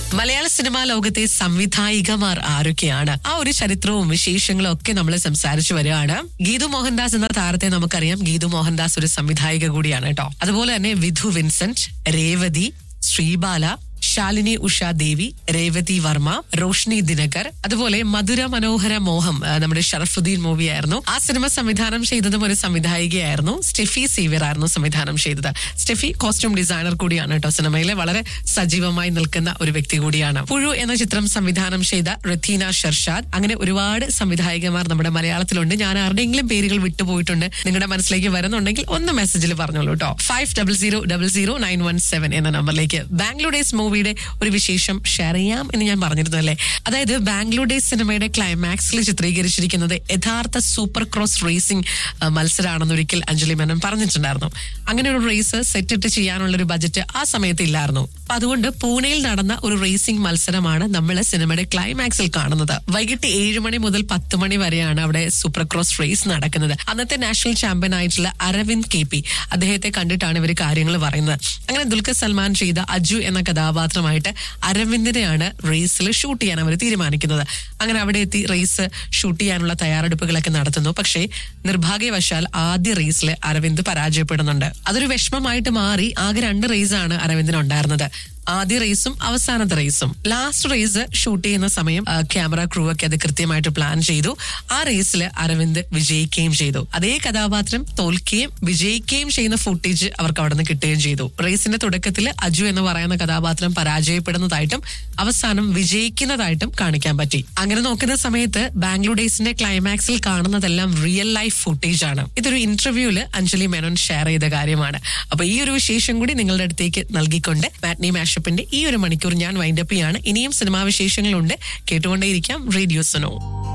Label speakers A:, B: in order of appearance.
A: മലയാള സിനിമാ ലോകത്തെ സംവിധായികമാർ ആരൊക്കെയാണ് ആ ഒരു ചരിത്രവും വിശേഷങ്ങളും ഒക്കെ നമ്മൾ സംസാരിച്ചു വരികയാണ് ഗീതു മോഹൻദാസ് എന്ന താരത്തെ നമുക്കറിയാം ഗീതു മോഹൻദാസ് ഒരു സംവിധായിക കൂടിയാണ് കേട്ടോ അതുപോലെ തന്നെ വിധു വിൻസെന്റ് രേവതി ശ്രീബാല ശാലിനി ഉഷ ദേവി രേവതി വർമ്മ റോഷ്നി ദിനകർ അതുപോലെ മധുര മനോഹര മോഹം ആ, നമ്മുടെ ഷറഫുദ്ദീൻ മൂവിയായിരുന്നു ആ സിനിമ സംവിധാനം ചെയ്തതും ഒരു സംവിധായികയായിരുന്നു സ്റ്റെഫി സീവിയർ ആയിരുന്നു സംവിധാനം ചെയ്തത് സ്റ്റെഫി കോസ്റ്റ്യൂം ഡിസൈനർ കൂടിയാണ് കേട്ടോ സിനിമയിലെ വളരെ സജീവമായി നിൽക്കുന്ന ഒരു വ്യക്തി കൂടിയാണ് പുഴു എന്ന ചിത്രം സംവിധാനം ചെയ്ത റഥീന ഷർഷാദ് അങ്ങനെ ഒരുപാട് സംവിധായകമാർ നമ്മുടെ മലയാളത്തിലുണ്ട് ഞാൻ ആരുടെയെങ്കിലും പേരുകൾ വിട്ടുപോയിട്ടുണ്ട് നിങ്ങളുടെ മനസ്സിലേക്ക് വരുന്നുണ്ടെങ്കിൽ ഒന്ന് മെസ്സേജിൽ പറഞ്ഞോളൂ കേട്ടോ five double zero double zero nine one seven എന്ന നമ്പറിലേക്ക് ബാംഗ്ലൂർ ഡേയ്സ് മൂവിയുടെ ഒരു വിശേഷം ഷെയർ ചെയ്യാം എന്ന് ഞാൻ പറഞ്ഞിരുന്നു അല്ലേ അതായത് ബാംഗ്ലൂർ ഡേയ്സ് സിനിമയുടെ ക്ലൈമാക്സിൽ ചിത്രീകരിച്ചിരിക്കുന്നത് യഥാർത്ഥ സൂപ്പർ ക്രോസ് റേസിംഗ് മത്സരമാണെന്ന് ഒരിക്കൽ അഞ്ജലി മേനൻ പറഞ്ഞിട്ടുണ്ടായിരുന്നു അങ്ങനെ ഒരു റേസ് സെറ്റിട്ട് ചെയ്യാനുള്ള ഒരു ബജറ്റ് ആ സമയത്ത് ഇല്ലായിരുന്നു അപ്പൊ അതുകൊണ്ട് പൂനെയിൽ നടന്ന ഒരു റേസിംഗ് മത്സരമാണ് നമ്മൾ സിനിമയുടെ ക്ലൈമാക്സിൽ കാണുന്നത് വൈകിട്ട് ഏഴ് മണി മുതൽ പത്ത് മണി വരെയാണ് അവിടെ സൂപ്പർ ക്രോസ് റേസ് നടക്കുന്നത് അന്നത്തെ നാഷണൽ ചാമ്പ്യൻ ആയിട്ടുള്ള അരവിന്ദ് കെ പി അദ്ദേഹത്തെ കണ്ടിട്ടാണ് ഇവർ കാര്യങ്ങൾ പറയുന്നത് അങ്ങനെ ദുൽഖർ സൽമാൻ ചെയ്ത അജു എന്ന കഥാപാത്രമായിട്ട് അരവിന്ദിനെയാണ് റേസിൽ ഷൂട്ട് ചെയ്യാൻ അവർ തീരുമാനിക്കുന്നത് അങ്ങനെ അവിടെ എത്തി റേസ് ഷൂട്ട് ചെയ്യാനുള്ള തയ്യാറെടുപ്പുകളൊക്കെ നടത്തുന്നു പക്ഷേ നിർഭാഗ്യവശാൽ ആദ്യ റേസിൽ അരവിന്ദ് പരാജയപ്പെടുന്നുണ്ട് അതൊരു വിഷമമായിട്ട് മാറി ആകെ രണ്ട് റേസാണ് അരവിന്ദിന് ഉണ്ടായിരുന്നത് ആദ്യ റേസും അവസാനത്തെ റേസും ലാസ്റ്റ് റേസ് ഷൂട്ട് ചെയ്യുന്ന സമയം ആ, ക്യാമറ ക്രൂ ഒക്കെ അത് കൃത്യമായിട്ട് പ്ലാൻ ചെയ്തു ആ റേസിൽ അരവിന്ദ് വിജയിക്കുകയും ചെയ്തു അതേ കഥാപാത്രം തോൽക്കുകയും വിജയിക്കുകയും ചെയ്യുന്ന ഫുട്ടേജ് അവർക്ക് അവിടെ നിന്ന് കിട്ടുകയും ചെയ്തു റേസിന്റെ തുടക്കത്തിൽ അജു എന്ന് പറയുന്ന കഥാപാത്രം പരാജയപ്പെടുന്നതായിട്ടും അവസാനം വിജയിക്കുന്നതായിട്ടും കാണിക്കാൻ പറ്റി അങ്ങനെ നോക്കുന്ന സമയത്ത് ബാംഗ്ലൂർ ഡേയ്സിന്റെ ക്ലൈമാക്സിൽ കാണുന്നതെല്ലാം റിയൽ ലൈഫ് ഫുട്ടേജ് ആണ് ഇതൊരു ഇന്റർവ്യൂല് അഞ്ജലി മേനോൻ ഷെയർ ചെയ്ത കാര്യമാണ് അപ്പൊ ഈ ഒരു വിശേഷം കൂടി നിങ്ങളുടെ അടുത്തേക്ക് നൽകിക്കൊണ്ട് മാറ്റ്നി മാഷപ്പിന്റെ ഈ ഒരു മണിക്കൂർ ഞാൻ വൈൻഡപ്പ് ചെയ്യാണ് ഇനിയും സിനിമാ വിശേഷങ്ങളുണ്ട് കേട്ടുകൊണ്ടേയിരിക്കാം റേഡിയോ സുനോ